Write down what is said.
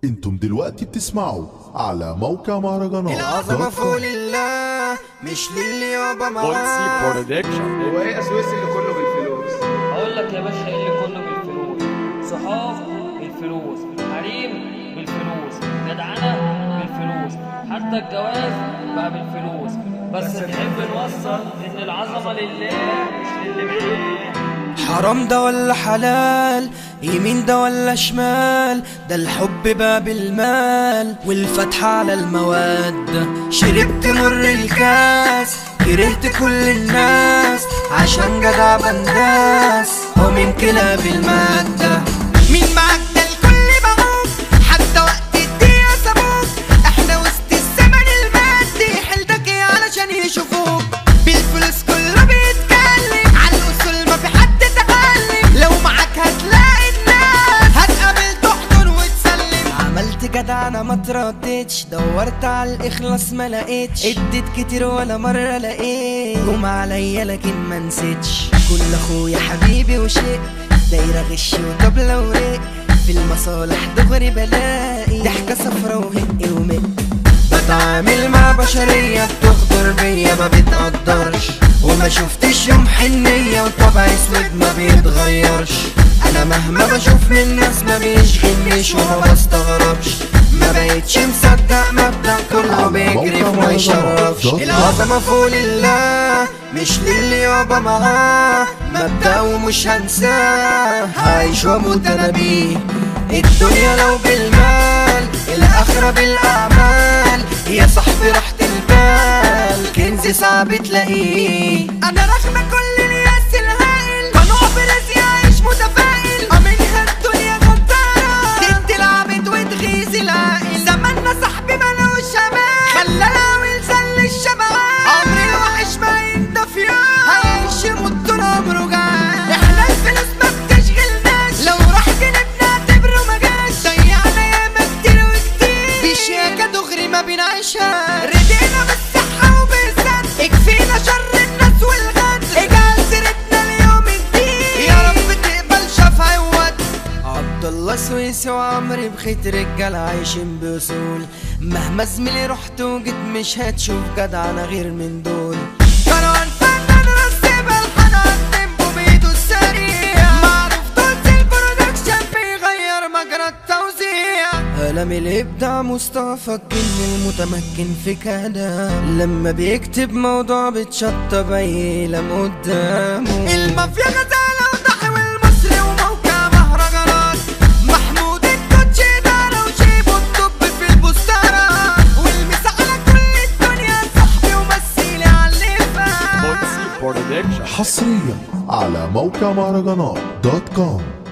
انتم دلوقتي بتسمعوا على موقع مهرجانات العظمة فوق لله مش للي يابا بولسي معاه برودكشن هو ايه اسويس اللي كله بالفلوس اقول لك يا باشا ايه اللي كله بالفلوس صحاب بالفلوس حريم بالفلوس جدعنه بالفلوس حتى الجواز بقى بالفلوس بس نحب نوصل ان العظمه لله مش للي معاه حرام ده ولا حلال يمين ده ولا شمال ده الحب باب المال والفتح على المواد شربت مر الكاس كرهت كل الناس عشان جدع بنداس ومن كلاب المادة مين معاك ده الكل معوك حتى وقت الدنيا سابوك احنا وسط الزمن المادي حيلتك ايه علشان يشوفوك بالفلوس كله بيتكلم على الاصول ما في حد تغلب لو معاك هتلاقي الناس هتقابل تحضن وتسلم عملت جدع انا ما ترددش دورت على الاخلاص ما لقيتش اديت كتير ولا مره لقيت جم عليا لكن ما نسيتش كل اخويا حبيبي وشيء دايره غش وطبله ورق في المصالح دغري بلاقي ضحكه صفرا وهق ومق بتعامل مع بشرية بتغدر بيا ما بتقدرش وما شفتش يوم حنية وطبع اسود ما بيتغيرش انا مهما بشوف من الناس ما بيشغلنيش وما بستغربش ما بقتش مصدق مبدأ كله بيجري وما يشرفش العظمة فوق لله مش للي يابا معاه مبدأ ومش هنساه هعيش واموت انا بيه الدنيا لو بالمال الاخرة بالاعمال يا صاحبي راحة البال كنز صعب تلاقيه انا رغم كل الياس الهائل قنوع برزقي عايش متفائل امنها الدنيا غدارة تدي العبد وتغيظ العاقل زماننا صاحبي ملوش امان خلى العامل زل الشبعان عمر الوحش ما ينضف يوم هيعيش يموت طول عمره جعان احنا الفلوس ما بتشغلناش لو راح جنبنا اعتبره ما جاش ضيعنا ياما كتير وكتير في شياكة دغري ما بنعيشها ردينا بالصحة وبالذات اكفينا شر الناس والغدر اجعل سيرتنا اليوم جديد يا رب تقبل شفعي وود عبد الله سويسي وعمري بخيت رجال عايشين بأصول مهما زميلي رحت وجيت مش هتشوف جدعنا غير من دول كروان فنان رسم الحنان تيمبو بيده السريع معروف دوت البرودكشن بيغير مجرى التوزيع قلم الإبداع مصطفى الجن المتمكن في كلام لما بيكتب موضوع بتشطب أي لم قدامه المافيا غزالة وضحي والمصري وموقع مهرجانات محمود الكوتشي ده لو شيبه الطب في البوسترات والمسا على كل الدنيا صاحبي ومثيلي على اللي فات بولسي برودكشن حصريا على موقع مهرجانات دوت كوم